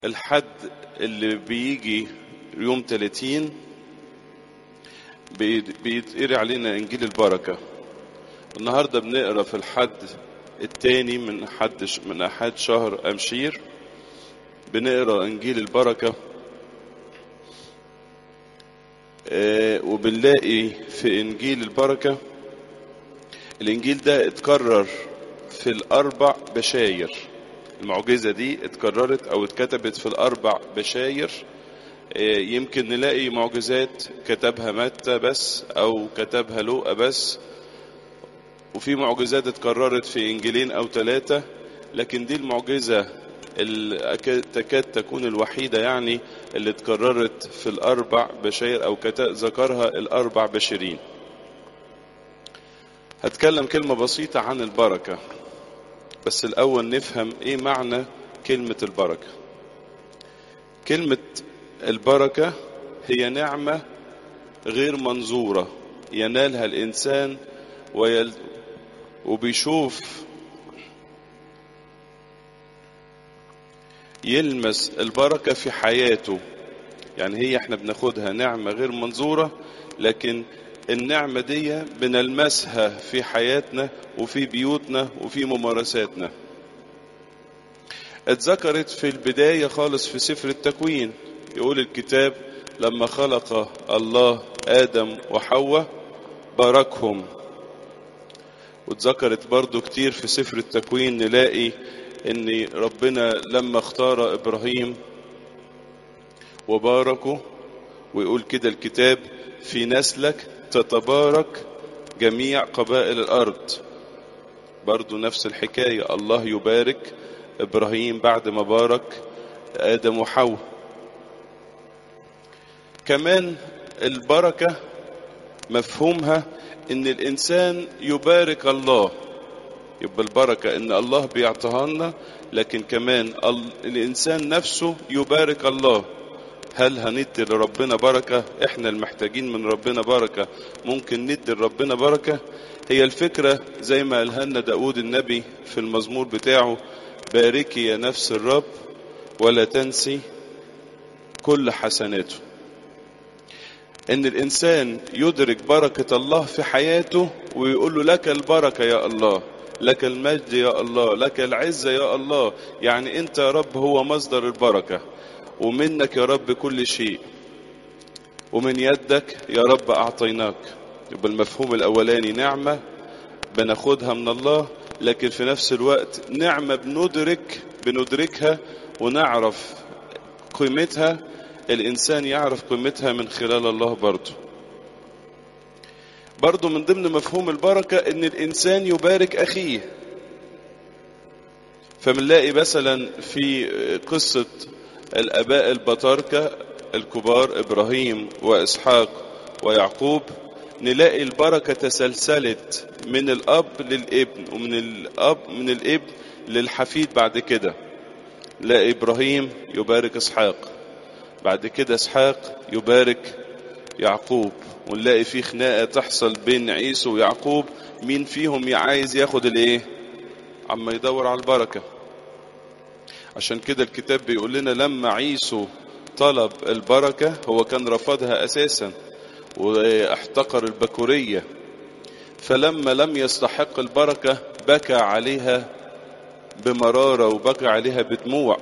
الحد اللي بيجي يوم 30 بي- بيتقري علينا انجيل البركه النهارده بنقرا في الحد التاني من حد من احد شهر امشير بنقرا انجيل البركه آه، وبنلاقي في انجيل البركه الانجيل ده اتكرر في الاربع بشاير المعجزه دي اتكررت او اتكتبت في الاربع بشاير آه، يمكن نلاقي معجزات كتبها متى بس او كتبها لوقا بس وفي معجزات اتكررت في انجيلين او ثلاثه لكن دي المعجزه اللي أكاد- تكاد تكون الوحيده يعني اللي اتكررت في الاربع بشاير او كتا- ذكرها الاربع بشرين هتكلم كلمه بسيطه عن البركه بس الاول نفهم ايه معنى كلمه البركه كلمه البركه هي نعمه غير منظوره ينالها الانسان ويل وبيشوف يلمس البركة في حياته يعني هي احنا بناخدها نعمة غير منظورة لكن النعمة دي بنلمسها في حياتنا وفي بيوتنا وفي ممارساتنا اتذكرت في البداية خالص في سفر التكوين يقول الكتاب لما خلق الله آدم وحواء باركهم واتذكرت برضو كتير في سفر التكوين نلاقي ان ربنا لما اختار ابراهيم وباركه ويقول كده الكتاب في نسلك تتبارك جميع قبائل الارض برضو نفس الحكاية الله يبارك ابراهيم بعد ما بارك ادم وحواء كمان البركة مفهومها ان الانسان يبارك الله يبقى البركة ان الله بيعطيها لنا لكن كمان ال- الانسان نفسه يبارك الله هل هندي لربنا بركة احنا المحتاجين من ربنا بركة ممكن ندي لربنا بركة هي الفكرة زي ما قالها لنا داود النبي في المزمور بتاعه باركي يا نفس الرب ولا تنسي كل حسناته ان الانسان يدرك بركة الله في حياته ويقول له لك البركة يا الله لك المجد يا الله لك العزة يا الله يعني انت يا رب هو مصدر البركة ومنك يا رب كل شيء ومن يدك يا رب اعطيناك يبقى المفهوم الاولاني نعمة بناخدها من الله لكن في نفس الوقت نعمة بندرك بندركها ونعرف قيمتها الإنسان يعرف قيمتها من خلال الله برضه برضه من ضمن مفهوم البركة إن الإنسان يبارك أخيه فبنلاقي مثلا في قصة الآباء البطاركة الكبار إبراهيم وإسحاق ويعقوب نلاقي البركة تسلسلت من الأب للابن ومن الأب من الابن للحفيد بعد كده لا إبراهيم يبارك إسحاق بعد كده اسحاق يبارك يعقوب ونلاقي في خناقه تحصل بين عيسو ويعقوب مين فيهم عايز ياخد الايه عما يدور على البركه عشان كده الكتاب بيقول لنا لما عيسو طلب البركه هو كان رفضها اساسا واحتقر البكوريه فلما لم يستحق البركه بكى عليها بمراره وبكى عليها بدموع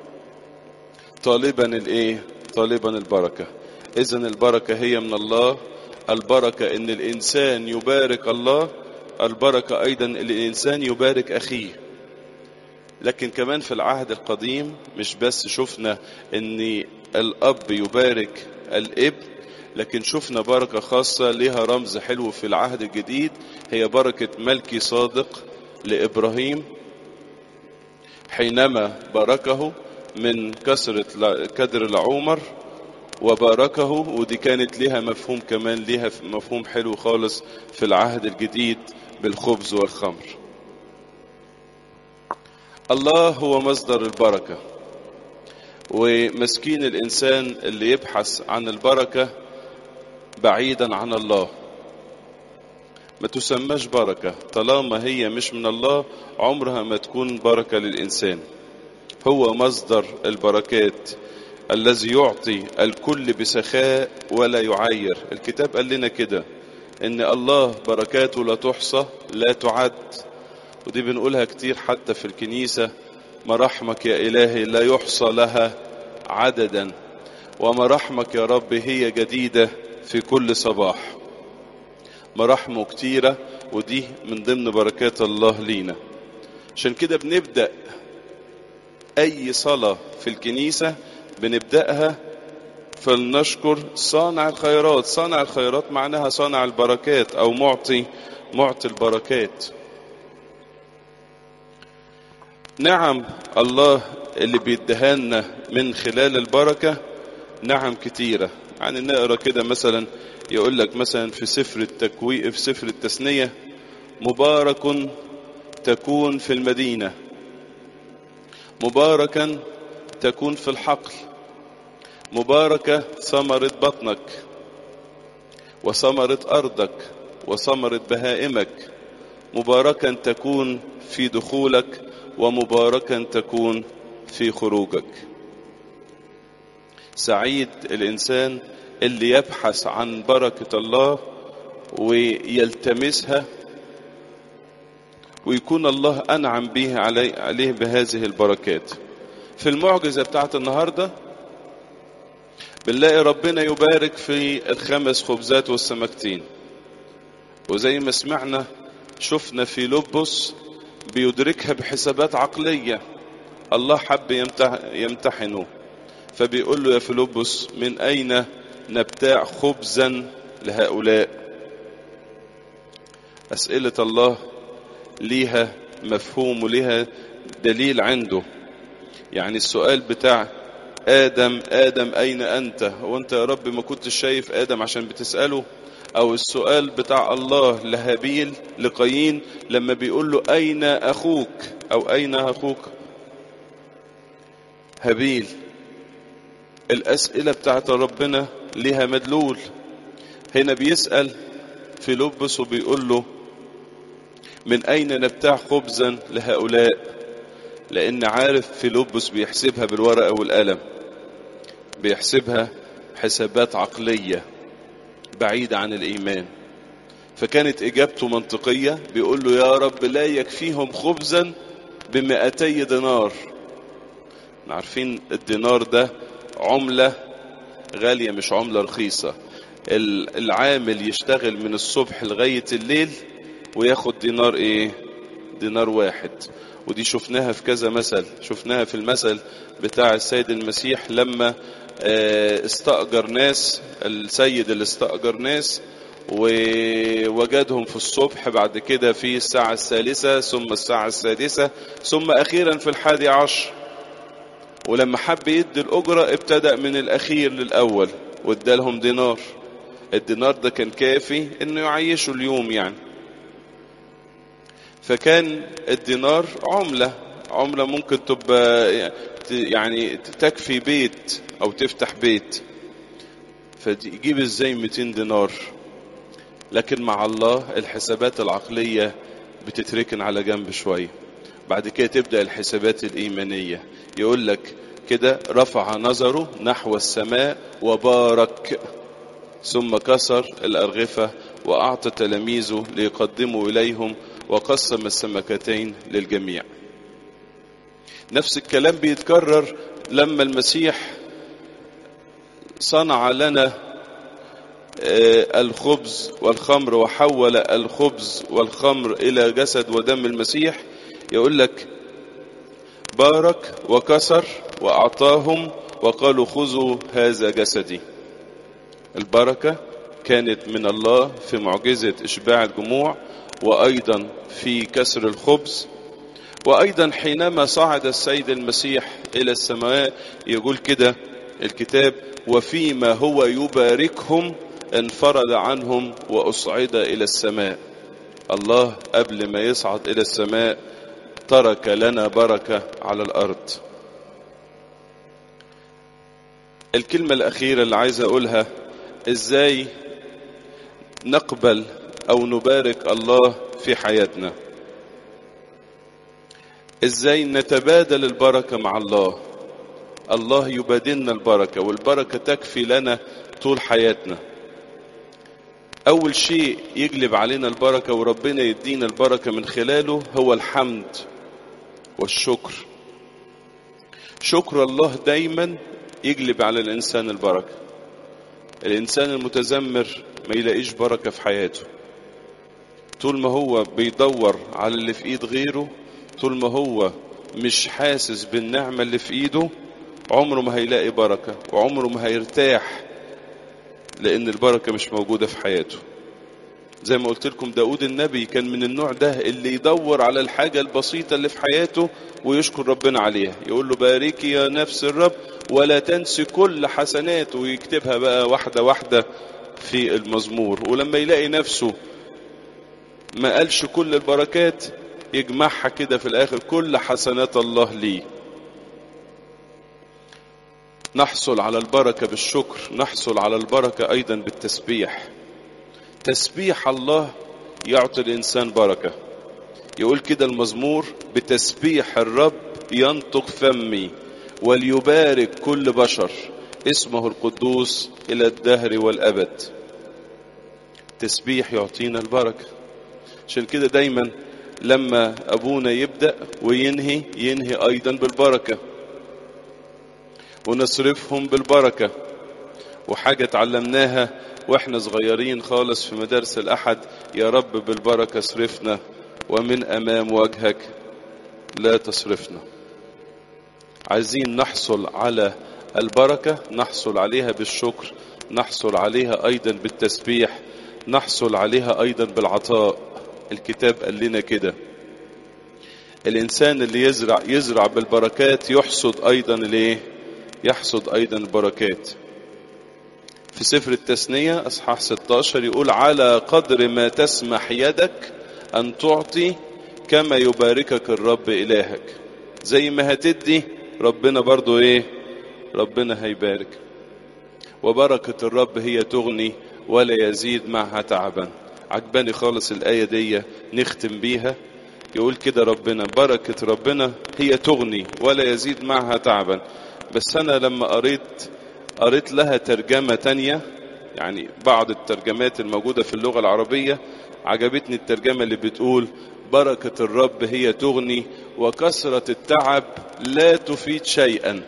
طالبا الايه طالبا البركه اذا البركه هي من الله البركه ان الانسان يبارك الله البركه ايضا الانسان يبارك اخيه لكن كمان في العهد القديم مش بس شفنا ان الاب يبارك الابن لكن شفنا بركه خاصه لها رمز حلو في العهد الجديد هي بركه ملكي صادق لابراهيم حينما باركه من كسرة لا- كدر العمر وباركه ودي كانت لها مفهوم كمان لها مفهوم حلو خالص في العهد الجديد بالخبز والخمر الله هو مصدر البركة ومسكين الإنسان اللي يبحث عن البركة بعيدا عن الله ما تسماش بركة طالما هي مش من الله عمرها ما تكون بركة للإنسان هو مصدر البركات الذي يعطي الكل بسخاء ولا يعير الكتاب قال لنا كده ان الله بركاته لا تحصى لا تعد ودي بنقولها كتير حتى في الكنيسة مراحمك يا إلهي لا يحصى لها عددا ومراحمك يا رب هي جديدة في كل صباح مراحمه كتيرة ودي من ضمن بركات الله لينا عشان كده بنبدأ أي صلاة في الكنيسة بنبدأها فلنشكر صانع الخيرات صانع الخيرات معناها صانع البركات أو معطي معطي البركات نعم الله اللي بيدهنا من خلال البركة نعم كتيرة يعني نقرا كده مثلا يقول لك مثلا في سفر التكوين في سفر التثنية مبارك تكون في المدينة مباركا تكون في الحقل مباركة ثمرة بطنك وثمرة أرضك وثمرة بهائمك مباركا تكون في دخولك ومباركا تكون في خروجك سعيد الإنسان اللي يبحث عن بركة الله ويلتمسها ويكون الله أنعم به عليه, عليه بهذه البركات في المعجزة بتاعت النهاردة بنلاقي ربنا يبارك في الخمس خبزات والسمكتين وزي ما سمعنا شفنا في لبس بيدركها بحسابات عقلية الله حب يمتحنه فبيقول له يا فيلبس من أين نبتاع خبزا لهؤلاء أسئلة الله ليها مفهوم وليها دليل عنده يعني السؤال بتاع آدم آدم أين أنت هو أنت يا رب ما كنتش شايف آدم عشان بتسأله أو السؤال بتاع الله لهابيل لقايين لما بيقول له أين أخوك أو أين أخوك هابيل الأسئلة بتاعت ربنا لها مدلول هنا بيسأل في لبس وبيقول له من أين نبتاع خبزا لهؤلاء لأن عارف في لبس بيحسبها بالورقة والقلم بيحسبها حسابات عقلية بعيدة عن الإيمان فكانت إجابته منطقية بيقول له يا رب لا يكفيهم خبزا بمئتي دينار عارفين الدينار ده عملة غالية مش عملة رخيصة العامل يشتغل من الصبح لغاية الليل وياخد دينار ايه دينار واحد ودي شفناها في كذا مثل شفناها في المثل بتاع السيد المسيح لما استأجر ناس السيد اللي استأجر ناس ووجدهم في الصبح بعد كده في الساعة الثالثة ثم الساعة السادسة ثم أخيرا في الحادي عشر ولما حب يدي الأجرة ابتدأ من الأخير للأول وادالهم دينار الدينار ده كان كافي انه يعيشوا اليوم يعني فكان الدينار عملة عملة ممكن تبقى يعني تكفي بيت او تفتح بيت فتجيب ازاي 200 دينار لكن مع الله الحسابات العقلية بتتركن على جنب شوية بعد كده تبدأ الحسابات الإيمانية يقول لك كده رفع نظره نحو السماء وبارك ثم كسر الأرغفة وأعطى تلاميذه ليقدموا إليهم وقسم السمكتين للجميع نفس الكلام بيتكرر لما المسيح صنع لنا الخبز والخمر وحول الخبز والخمر إلى جسد ودم المسيح يقول لك بارك وكسر وأعطاهم وقالوا خذوا هذا جسدي البركة كانت من الله في معجزة إشباع الجموع وأيضا في كسر الخبز وأيضا حينما صعد السيد المسيح إلى السماء يقول كده الكتاب وفيما هو يباركهم انفرد عنهم وأصعد إلى السماء الله قبل ما يصعد إلى السماء ترك لنا بركة على الأرض الكلمة الأخيرة اللي عايز أقولها إزاي نقبل أو نبارك الله في حياتنا ازاي نتبادل البركة مع الله الله يبادلنا البركة والبركة تكفي لنا طول حياتنا أول شيء يجلب علينا البركة وربنا يدينا البركة من خلاله هو الحمد والشكر شكر الله دايما يجلب على الإنسان البركة الإنسان المتذمر ما يلاقيش بركة في حياته طول ما هو بيدور على اللي في ايد غيره طول ما هو مش حاسس بالنعمة اللي في ايده عمره ما هيلاقي بركة وعمره ما هيرتاح لان البركة مش موجودة في حياته زي ما قلت لكم داود النبي كان من النوع ده اللي يدور على الحاجة البسيطة اللي في حياته ويشكر ربنا عليها يقول له باركي يا نفس الرب ولا تنسي كل حسناته ويكتبها بقى واحدة واحدة في المزمور ولما يلاقي نفسه ما قالش كل البركات يجمعها كده في الاخر كل حسنات الله ليه نحصل على البركة بالشكر نحصل على البركة ايضا بالتسبيح تسبيح الله يعطي الانسان بركة يقول كده المزمور بتسبيح الرب ينطق فمي وليبارك كل بشر اسمه القدوس الى الدهر والابد تسبيح يعطينا البركه عشان كده دايما لما ابونا يبدا وينهي ينهي ايضا بالبركه ونصرفهم بالبركه وحاجه اتعلمناها واحنا صغيرين خالص في مدارس الاحد يا رب بالبركه اصرفنا ومن امام وجهك لا تصرفنا عايزين نحصل على البركه نحصل عليها بالشكر نحصل عليها ايضا بالتسبيح نحصل عليها ايضا بالعطاء الكتاب قال لنا كده الانسان اللي يزرع يزرع بالبركات يحصد ايضا الايه يحصد ايضا البركات في سفر التثنية اصحاح 16 يقول على قدر ما تسمح يدك ان تعطي كما يباركك الرب الهك زي ما هتدي ربنا برضو ايه ربنا هيبارك وبركة الرب هي تغني ولا يزيد معها تعبا عجباني خالص الآية دي نختم بيها يقول كده ربنا بركة ربنا هي تغني ولا يزيد معها تعبا بس أنا لما قريت قريت لها ترجمة تانية يعني بعض الترجمات الموجودة في اللغة العربية عجبتني الترجمة اللي بتقول بركة الرب هي تغني وكثرة التعب لا تفيد شيئا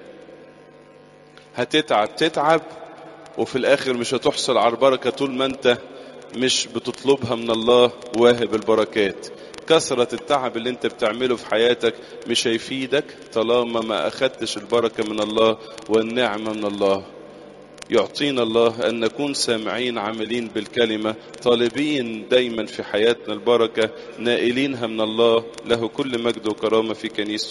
هتتعب تتعب وفي الآخر مش هتحصل على البركة طول ما أنت مش بتطلبها من الله واهب البركات كثرة التعب اللي انت بتعمله في حياتك مش هيفيدك طالما ما أخدتش البركة من الله والنعمة من الله يعطينا الله أن نكون سامعين عاملين بالكلمة طالبين دايما في حياتنا البركة نائلينها من الله له كل مجد وكرامة في كنيسة